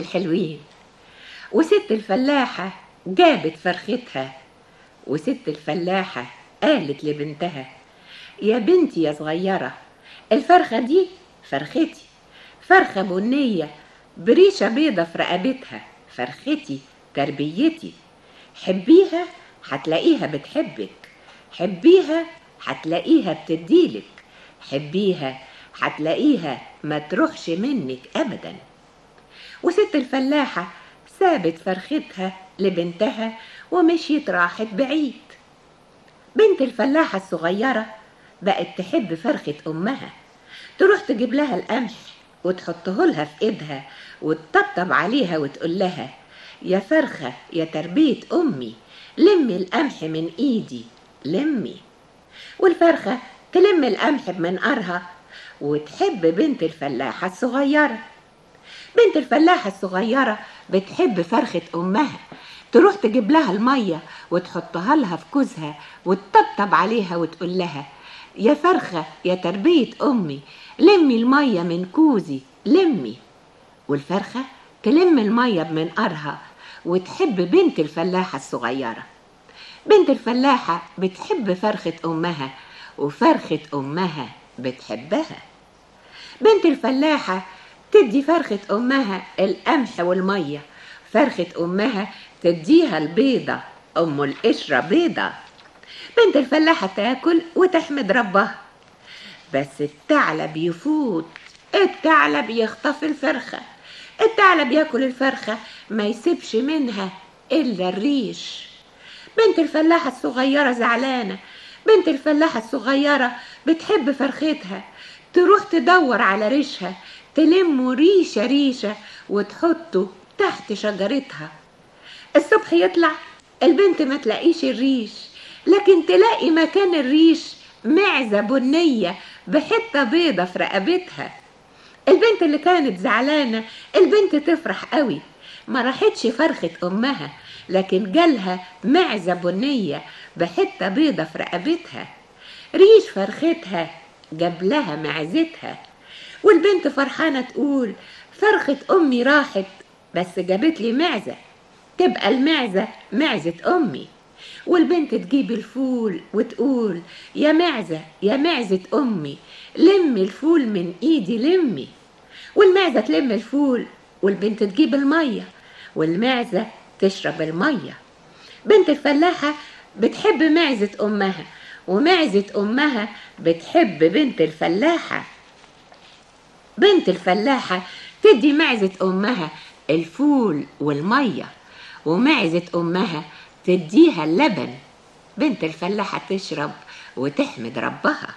الحلوين وست الفلاحة جابت فرختها وست الفلاحة قالت لبنتها يا بنتي يا صغيرة الفرخة دي فرختي فرخة بنية بريشة بيضة في رقبتها فرختي تربيتي حبيها هتلاقيها بتحبك حبيها هتلاقيها بتديلك حبيها هتلاقيها ما تروحش منك أبدا وست الفلاحة سابت فرختها لبنتها ومشيت راحت بعيد بنت الفلاحة الصغيرة بقت تحب فرخة أمها تروح تجيب لها القمح وتحطه لها في إيدها وتطبطب عليها وتقول لها يا فرخة يا تربية أمي لمي القمح من إيدي لمي والفرخة تلم القمح بمنقارها وتحب بنت الفلاحة الصغيرة بنت الفلاحة الصغيرة بتحب فرخة أمها تروح تجيب لها المية وتحطها لها في كوزها وتطبطب عليها وتقول لها يا فرخة يا تربية أمي لمي المية من كوزي لمي والفرخة تلم المية بمنقارها وتحب بنت الفلاحة الصغيرة بنت الفلاحة بتحب فرخة أمها وفرخة أمها بتحبها بنت الفلاحة تدي فرخة أمها القمح والمية فرخة أمها تديها البيضة أم القشرة بيضة بنت الفلاحة تاكل وتحمد ربها بس الثعلب يفوت الثعلب يخطف الفرخة الثعلب ياكل الفرخة ما يسيبش منها إلا الريش بنت الفلاحة الصغيرة زعلانة بنت الفلاحة الصغيرة بتحب فرختها تروح تدور على ريشها تلم ريشة ريشة وتحطه تحت شجرتها الصبح يطلع البنت ما تلاقيش الريش لكن تلاقي مكان الريش معزة بنية بحتة بيضة في رقبتها البنت اللي كانت زعلانة البنت تفرح قوي ما راحتش فرخة أمها لكن جالها معزة بنية بحتة بيضة في رقبتها ريش فرختها جاب لها معزتها والبنت فرحانة تقول فرخة أمي راحت بس جابت لي معزة تبقى المعزة معزة أمي والبنت تجيب الفول وتقول يا معزة يا معزة أمي لمي الفول من إيدي لمي والمعزة تلم الفول والبنت تجيب المية والمعزة تشرب المية بنت الفلاحة بتحب معزة أمها ومعزة أمها بتحب بنت الفلاحة بنت الفلاحة تدي معزة أمها الفول والمية ومعزة أمها تديها اللبن بنت الفلاحة تشرب وتحمد ربها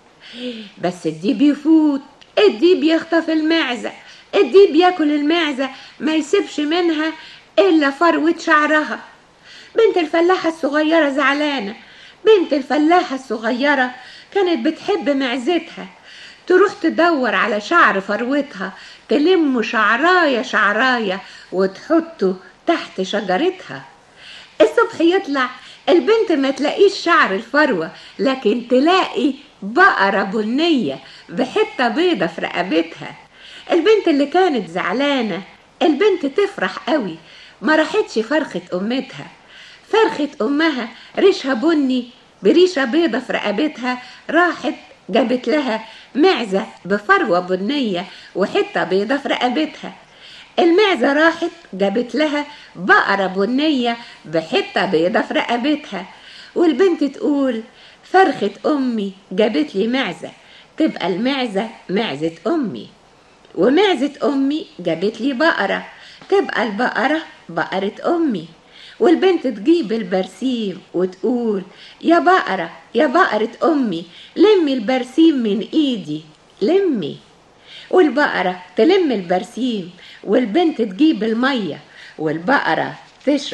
بس الديب يفوت الديب يخطف المعزة الديب ياكل المعزة ما يسيبش منها إلا فروة شعرها بنت الفلاحة الصغيرة زعلانة بنت الفلاحة الصغيرة كانت بتحب معزتها تروح تدور على شعر فروتها تلم شعراية شعراية وتحطه تحت شجرتها الصبح يطلع البنت ما تلاقيش شعر الفروة لكن تلاقي بقرة بنية بحتة بيضة في رقبتها البنت اللي كانت زعلانة البنت تفرح قوي ما راحتش فرخة أمتها فرخة أمها ريشها بني بريشة بيضة في رقبتها راحت جابت لها معزة بفروة بنية وحتة بيضة في رقبتها المعزة راحت جابت لها بقرة بنية بحتة بيضة في رقبتها والبنت تقول فرخة أمي جابت لي معزة تبقى المعزة معزة أمي ومعزة أمي جابت لي بقرة تبقى البقرة بقرة أمي والبنت تجيب البرسيم وتقول يا بقرة يا بقرة أمي لمي البرسيم من إيدي لمي والبقرة تلم البرسيم والبنت تجيب المية والبقرة تشرب